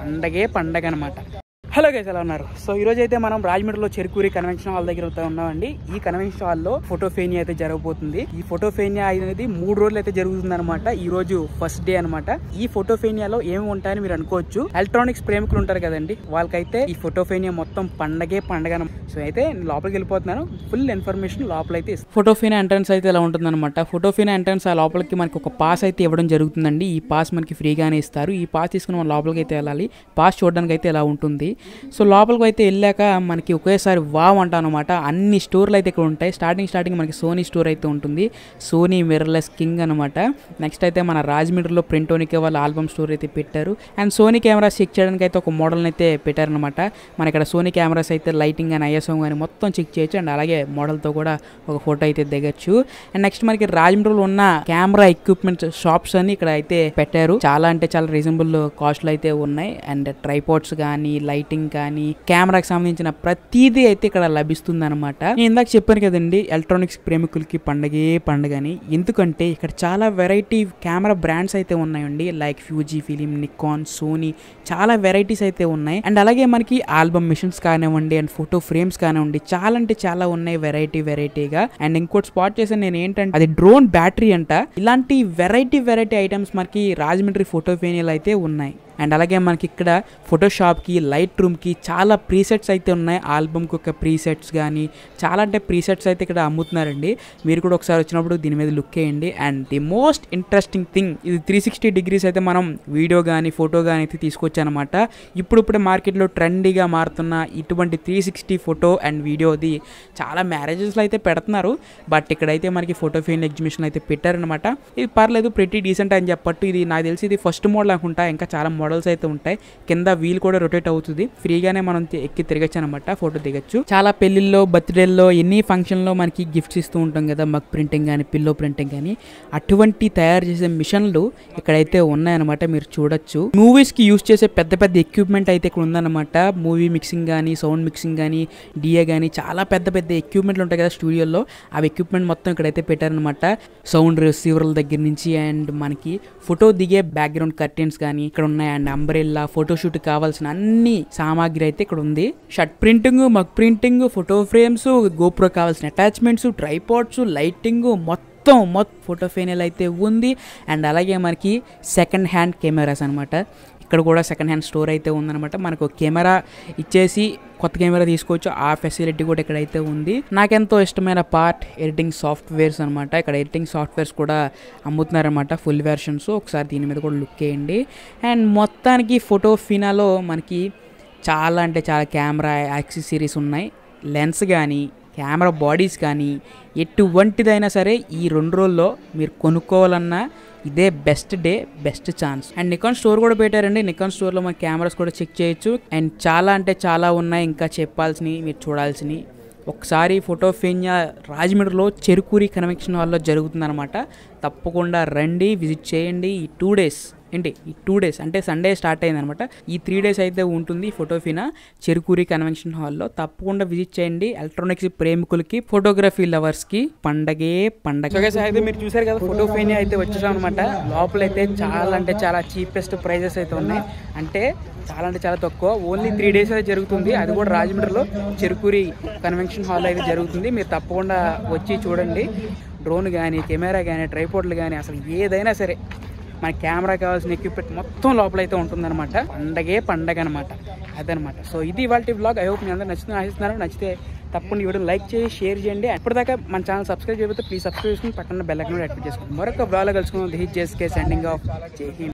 పండగే పండగ అనమాట హలో గైస్ ఎలా ఉన్నారు సో ఈ రోజు అయితే మనం రాజమండ్రిలో చెరుకూరి కన్వెన్షన్ హాల్ దగ్గర అయితే ఉన్నామండి ఈ కన్వెన్షన్ హాల్ లో ఫోటో ఫేనియా అయితే జరగబోతుంది ఈ ఫోటో ఫేనియా అనేది మూడు రోజులు అయితే జరుగుతుంది అనమాట ఈ రోజు ఫస్ట్ డే అనమాట ఈ ఫోటో ఫేనియాలో ఏమి ఉంటాయని మీరు అనుకోవచ్చు ఎలక్ట్రానిక్స్ ప్రేమికులు ఉంటారు కదండి వాళ్ళకైతే ఈ ఫోటో ఫేనియా మొత్తం పండగే పండగ అనమాట. సో అయితే నేను లోపలికి వెళ్ళిపోతున్నాను ఫుల్ ఇన్ఫర్మేషన్ లోపలైతే ఫోటో ఫేనియా ఎంట్రన్స్ అయితే ఇలా ఉంటుంది అనమాట ఫోటో ఫేనియా ఎంట్రన్స్ ఆ లోపలికి మనకి ఒక పాస్ అయితే ఇవ్వడం జరుగుతుందండి ఈ పాస్ మనకి ఫ్రీగానే ఇస్తారు ఈ పాస్ తీసుకుని మనం లోపలికి అయితే వెళ్ళాలి పాస్ చూడడానికి అయితే ఇలా ఉంటుంది సో లోపలికి అయితే వెళ్ళాక మనకి ఒకేసారి వావ్ అంటాం అనమాట అన్ని స్టోర్లు అయితే ఇక్కడ ఉంటాయి స్టార్టింగ్ స్టార్టింగ్ మనకి సోనీ స్టోర్ అయితే ఉంటుంది సోనీ మిర్రర్లెస్ కింగ్ అనమాట నెక్స్ట్ అయితే మన రాజమండ్రిలో ప్రింటోనికే వాళ్ళ ఆల్బమ్ స్టోర్ అయితే పెట్టారు అండ్ సోనీ కెమెరాస్ చెక్ చేయడానికి అయితే ఒక మోడల్ని అయితే పెట్టారనమాట మన ఇక్కడ సోనీ కెమెరాస్ అయితే లైటింగ్ కానీ ఐఎస్ఓ కానీ మొత్తం చెక్ చేయొచ్చు అండ్ అలాగే మోడల్తో కూడా ఒక ఫోటో అయితే దిగచ్చు అండ్ నెక్స్ట్ మనకి రాజమండ్రిలో ఉన్న కెమెరా ఎక్విప్మెంట్ షాప్స్ అని ఇక్కడ అయితే పెట్టారు చాలా అంటే చాలా రీజనబుల్ కాస్ట్లు అయితే ఉన్నాయి అండ్ ట్రైపాడ్స్ కానీ లైటింగ్ కానీ కెమెరాకి సంబంధించిన ప్రతిదీ అయితే ఇక్కడ లభిస్తుంది అనమాట నేను ఇందాక చెప్పాను కదండి ఎలక్ట్రానిక్స్ ప్రేమికులకి పండగే పండగ అని ఎందుకంటే ఇక్కడ చాలా వెరైటీ కెమెరా బ్రాండ్స్ అయితే ఉన్నాయండి like Fuji film Nikon Sony చాలా వెరైటీస్ అయితే ఉన్నాయి అండ్ అలాగే మనకి ఆల్బమ్ మిషన్స్ కానివ్వండి అండ్ ఫోటో ఫ్రేమ్స్ కానివ్వండి చాలా అంటే చాలా ఉన్నాయి వెరైటీ వెరైటీగా అండ్ ఇంకోటి స్పాట్ చేశాను నేను ఏంటంటే అది డ్రోన్ బ్యాటరీ అంట ఇలాంటి వెరైటీ వెరైటీ ఐటమ్స్ మనకి రాజమండ్రి ఫోటో ఫేనియల్ అయితే ఉన్నాయి అండ్ అలాగే మనకి ఇక్కడ ఫోటోషాప్కి లైట్ రూమ్కి చాలా ప్రీసెట్స్ అయితే ఉన్నాయి ఆల్బమ్కి ఒక ప్రీసెట్స్ కానీ చాలా అంటే ప్రీసెట్స్ అయితే ఇక్కడ అమ్ముతున్నారండి మీరు కూడా ఒకసారి వచ్చినప్పుడు దీని మీద లుక్ వేయండి and the most interesting thing ఇది త్రీ సిక్స్టీ డిగ్రీస్ అయితే మనం వీడియో కానీ ఫోటో కానీ అయితే తీసుకొచ్చానమాట ఇప్పుడు ఇప్పుడు మార్కెట్లో ట్రెండీగా మారుతున్న ఇటువంటి త్రీ సిక్స్టీ ఫోటో అండ్ వీడియోది చాలా మ్యారేజెస్లో అయితే పెడుతున్నారు బట్ ఇక్కడైతే మనకి ఫోటో ఫేన్ ఎగ్జిబిషన్ అయితే పెట్టారనమాట ఇది పర్లేదు ప్రతి డీసెంట్ అని చెప్పట్టు ఇది నాకు తెలిసి ఇది ఫస్ట్ మోడల్ అనుకుంటా ఇంకా చాలా మోడల్స్ అయితే ఉంటాయి కింద వీల్ కూడా రొటేట్ అవుతుంది ఫ్రీగానే మనం తి- ఎక్కి తిరగచ్చు అనమాట ఫోటో దిగచ్చు చాలా పెళ్లిల్లో బర్త్డేల్లో ఎన్ని ఫంక్షన్లో మనకి గిఫ్ట్స్ ఇస్తూ ఉంటాం కదా మగ్ ప్రింటింగ్ కానీ పిల్లో ప్రింటింగ్ కానీ అటువంటి తయారు చేసే మిషన్లు ఇక్కడైతే ఉన్నాయన్నమాట మీరు చూడొచ్చు మూవీస్ కి యూస్ చేసే పెద్ద పెద్ద ఎక్విప్మెంట్ అయితే ఇక్కడ ఉందన్నమాట మూవీ మిక్సింగ్ కానీ సౌండ్ మిక్సింగ్ కానీ డిఏ కానీ చాలా పెద్ద పెద్ద ఎక్విప్మెంట్లు ఉంటాయి కదా స్టూడియోలో అవి ఎక్విప్మెంట్ మొత్తం ఇక్కడైతే పెట్టారనమాట సౌండ్ రిసీవర్ల దగ్గర నుంచి అండ్ మనకి ఫోటో దిగే బ్యాక్గ్రౌండ్ కర్టెన్స్ కానీ ఇక్కడ ఉన్నాయి అండ్ అంబ్రెల్లా ఫోటోషూట్ కావాల్సిన అన్ని సామాగ్రి అయితే ఇక్కడ ఉంది shirt printing mug printing photo frames GoPro కావాల్సిన అటాచ్మెంట్స్ ట్రైపాడ్స్ లైటింగ్ మొత్తం మొత్తం ఫోటో ఫేనల్ అయితే ఉంది అండ్ అలాగే మనకి సెకండ్ హ్యాండ్ కెమెరాస్ అనమాట ఇక్కడ కూడా సెకండ్ హ్యాండ్ స్టోర్ అయితే ఉందన్నమాట మనకు కెమెరా ఇచ్చేసి కొత్త కెమెరా తీసుకోవచ్చు ఆ ఫెసిలిటీ కూడా ఇక్కడైతే ఉంది నాకెంతో ఇష్టమైన పార్ట్ ఎడిటింగ్ సాఫ్ట్వేర్స్ అనమాట ఇక్కడ ఎడిటింగ్ సాఫ్ట్వేర్స్ కూడా అమ్ముతున్నారనమాట ఫుల్ వెర్షన్స్ ఒకసారి దీని మీద కూడా లుక్ వేయండి అండ్ మొత్తానికి ఫోటో ఫినాలో మనకి చాలా అంటే చాలా కెమెరా యాక్సెసరీస్ ఉన్నాయి లెన్స్ కానీ కెమెరా బాడీస్ కానీ ఎటువంటిదైనా సరే ఈ రెండు రోజుల్లో మీరు కొనుక్కోవాలన్నా ఇదే best day best chance and Nikon store కూడా పెట్టారండి నికాన్ స్టోర్లో మన కెమెరాస్ కూడా చెక్ చేయొచ్చు అండ్ చాలా అంటే చాలా ఉన్నాయి ఇంకా చెప్పాల్సినవి మీరు చూడాల్సినవి ఒకసారి ఫోటో ఫేన్యా రాజమండ్రిలో చెరుకూరి కన్వెన్షన్ హాల్లో జరుగుతుందన్నమాట తప్పకుండా రండి విజిట్ చేయండి ఈ టూ డేస్ ఏంటి ఈ టూ డేస్ అంటే సండే స్టార్ట్ అయిందనమాట ఈ త్రీ డేస్ అయితే ఉంటుంది ఫోటోఫినా చెరుకూరి కన్వెన్షన్ హాల్లో తప్పకుండా విజిట్ చేయండి ఎలక్ట్రానిక్స్ ప్రేమికులకి ఫోటోగ్రఫీ లవర్స్ కి పండగే పండగ అయితే మీరు చూసారు కదా ఫోటోఫినియా అయితే వచ్చేసాం అనమాట లోపలైతే చాలా అంటే చాలా చీపెస్ట్ ప్రైజెస్ అయితే ఉన్నాయి అంటే చాలా అంటే చాలా తక్కువ ఓన్లీ త్రీ డేస్ అయితే జరుగుతుంది అది కూడా రాజమండ్రిలో చెరుకూరి కన్వెన్షన్ హాల్ అయితే జరుగుతుంది మీరు తప్పకుండా వచ్చి చూడండి డ్రోన్ కానీ కెమెరా కానీ ట్రైపోర్ట్లు కానీ అసలు ఏదైనా సరే మన కెమెరా కావాల్సిన ఎక్విప్మెంట్ మొత్తం లోపల అయితే ఉంటుందన్నమాట పండగే పండగ అనమాట అదనమాట సో ఇది ఇవాళ బ్లాగ్ ఐ హోప్ మీ అందరూ నచ్చుతుంది ఆశిస్తున్నాను నచ్చితే తప్పకుండా ఈ వీడియో లైక్ చేసి షేర్ చేయండి అప్పటిదాకా మన ఛానల్ సబ్స్క్రైబ్ చేయకపోతే ప్లీజ్ సబ్స్క్రైబ్ చేసుకుని పక్కన బెల్ ఐకాన్ యాక్టివ్ చేసుకోండి మరొక బ్లాగ్ కలుసుకుందాం దిస్ జేస్కే సెండింగ్ ఆఫ్ జై హింద్